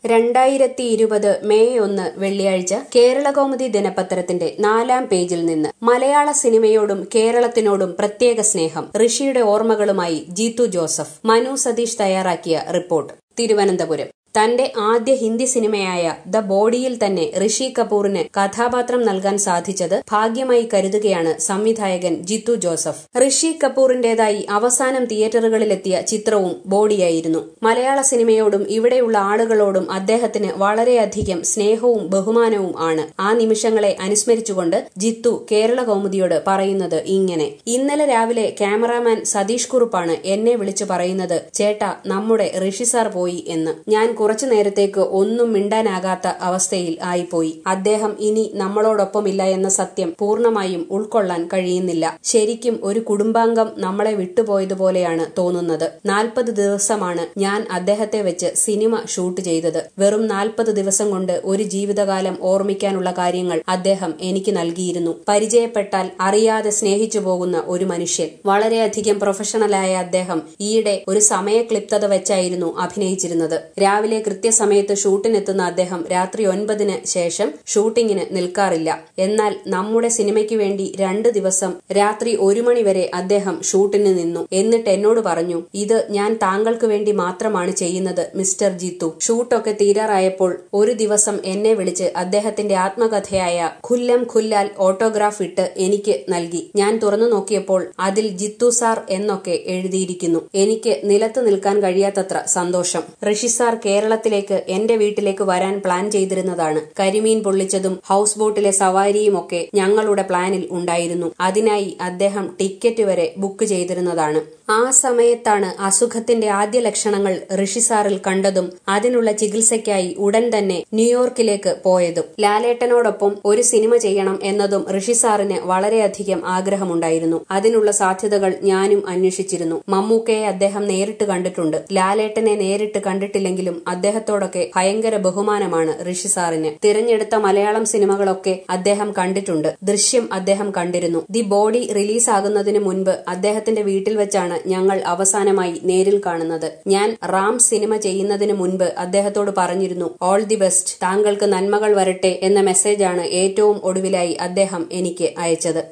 രണ്ടായിരത്തി ഇരുപത് മെയ് ഒന്ന് വെള്ളിയാഴ്ച കേരളകൗമുദി ദിനപത്രത്തിന്റെ നാലാം പേജിൽ നിന്ന് മലയാള സിനിമയോടും കേരളത്തിനോടും പ്രത്യേക സ്നേഹം ഋഷിയുടെ ഓർമ്മകളുമായി ജീത്തു ജോസഫ് മനു സതീഷ് തയ്യാറാക്കിയ റിപ്പോർട്ട് തിരുവനന്തപുരം തന്റെ ആദ്യ ഹിന്ദി സിനിമയായ ദ ബോഡിയിൽ തന്നെ ഋഷി കപൂറിന് കഥാപാത്രം നൽകാൻ സാധിച്ചത് ഭാഗ്യമായി കരുതുകയാണ് സംവിധായകൻ ജിത്തു ജോസഫ് ഋഷി കപൂറിന്റേതായി അവസാനം തിയേറ്ററുകളിലെത്തിയ ചിത്രവും ബോഡിയായിരുന്നു മലയാള സിനിമയോടും ഇവിടെയുള്ള ആളുകളോടും അദ്ദേഹത്തിന് വളരെയധികം സ്നേഹവും ബഹുമാനവും ആണ് ആ നിമിഷങ്ങളെ അനുസ്മരിച്ചുകൊണ്ട് ജിത്തു കേരള കൗമുദിയോട് പറയുന്നത് ഇങ്ങനെ ഇന്നലെ രാവിലെ ക്യാമറാമാൻ സതീഷ് കുറുപ്പാണ് എന്നെ വിളിച്ചു പറയുന്നത് ചേട്ടാ നമ്മുടെ ഋഷി സാർ പോയി എന്ന് ഞാൻ കുറച്ചു നേരത്തേക്ക് ഒന്നും മിണ്ടാനാകാത്ത അവസ്ഥയിൽ ആയിപ്പോയി അദ്ദേഹം ഇനി നമ്മളോടൊപ്പമില്ല എന്ന സത്യം പൂർണ്ണമായും ഉൾക്കൊള്ളാൻ കഴിയുന്നില്ല ശരിക്കും ഒരു കുടുംബാംഗം നമ്മളെ വിട്ടുപോയതുപോലെയാണ് തോന്നുന്നത് നാൽപ്പത് ദിവസമാണ് ഞാൻ അദ്ദേഹത്തെ വെച്ച് സിനിമ ഷൂട്ട് ചെയ്തത് വെറും നാൽപ്പത് ദിവസം കൊണ്ട് ഒരു ജീവിതകാലം ഓർമ്മിക്കാനുള്ള കാര്യങ്ങൾ അദ്ദേഹം എനിക്ക് നൽകിയിരുന്നു പരിചയപ്പെട്ടാൽ അറിയാതെ സ്നേഹിച്ചു പോകുന്ന ഒരു മനുഷ്യൻ വളരെയധികം പ്രൊഫഷണലായ അദ്ദേഹം ഈയിടെ ഒരു സമയക്ലിപ്തത വെച്ചായിരുന്നു അഭിനയിച്ചിരുന്നത് രാവിലെ കൃത്യസമയത്ത് ഷൂട്ടിനെത്തുന്ന അദ്ദേഹം രാത്രി ഒൻപതിന് ശേഷം ഷൂട്ടിങ്ങിന് നിൽക്കാറില്ല എന്നാൽ നമ്മുടെ സിനിമയ്ക്ക് വേണ്ടി രണ്ട് ദിവസം രാത്രി ഒരു മണി വരെ അദ്ദേഹം ഷൂട്ടിന് നിന്നു എന്നിട്ട് എന്നോട് പറഞ്ഞു ഇത് ഞാൻ താങ്കൾക്ക് വേണ്ടി മാത്രമാണ് ചെയ്യുന്നത് മിസ്റ്റർ ജിത്തു ഷൂട്ടൊക്കെ തീരാറായപ്പോൾ ഒരു ദിവസം എന്നെ വിളിച്ച് അദ്ദേഹത്തിന്റെ ആത്മകഥയായ ഖുല്ലം ഖുല്ലാൽ ഓട്ടോഗ്രാഫ് ഇട്ട് എനിക്ക് നൽകി ഞാൻ തുറന്നു നോക്കിയപ്പോൾ അതിൽ ജിത്തു സാർ എന്നൊക്കെ എഴുതിയിരിക്കുന്നു എനിക്ക് നിലത്ത് നിൽക്കാൻ കഴിയാത്തത്ര സന്തോഷം ഋഷി സാർ കേരളത്തിലേക്ക് എന്റെ വീട്ടിലേക്ക് വരാൻ പ്ലാൻ ചെയ്തിരുന്നതാണ് കരിമീൻ പൊള്ളിച്ചതും ഹൌസ് ബോട്ടിലെ സവാരിയും ഒക്കെ ഞങ്ങളുടെ പ്ലാനിൽ ഉണ്ടായിരുന്നു അതിനായി അദ്ദേഹം ടിക്കറ്റ് വരെ ബുക്ക് ചെയ്തിരുന്നതാണ് ആ സമയത്താണ് അസുഖത്തിന്റെ ആദ്യ ലക്ഷണങ്ങൾ ഋഷി സാറിൽ കണ്ടതും അതിനുള്ള ചികിത്സയ്ക്കായി ഉടൻ തന്നെ ന്യൂയോർക്കിലേക്ക് പോയതും ലാലേട്ടനോടൊപ്പം ഒരു സിനിമ ചെയ്യണം എന്നതും ഋഷി സാറിന് വളരെയധികം ആഗ്രഹമുണ്ടായിരുന്നു അതിനുള്ള സാധ്യതകൾ ഞാനും അന്വേഷിച്ചിരുന്നു മമ്മൂക്കയെ അദ്ദേഹം നേരിട്ട് കണ്ടിട്ടുണ്ട് ലാലേട്ടനെ നേരിട്ട് കണ്ടിട്ടില്ലെങ്കിലും അദ്ദേഹത്തോടൊക്കെ ഭയങ്കര ബഹുമാനമാണ് ഋഷി സാറിന് തിരഞ്ഞെടുത്ത മലയാളം സിനിമകളൊക്കെ അദ്ദേഹം കണ്ടിട്ടുണ്ട് ദൃശ്യം അദ്ദേഹം കണ്ടിരുന്നു ദി ബോഡി റിലീസാകുന്നതിന് മുൻപ് അദ്ദേഹത്തിന്റെ വീട്ടിൽ വെച്ചാണ് ഞങ്ങൾ അവസാനമായി നേരിൽ കാണുന്നത് ഞാൻ റാം സിനിമ ചെയ്യുന്നതിന് മുൻപ് അദ്ദേഹത്തോട് പറഞ്ഞിരുന്നു ഓൾ ദി ബെസ്റ്റ് താങ്കൾക്ക് നന്മകൾ വരട്ടെ എന്ന മെസ്സേജാണ് ഏറ്റവും ഒടുവിലായി അദ്ദേഹം എനിക്ക് അയച്ചത്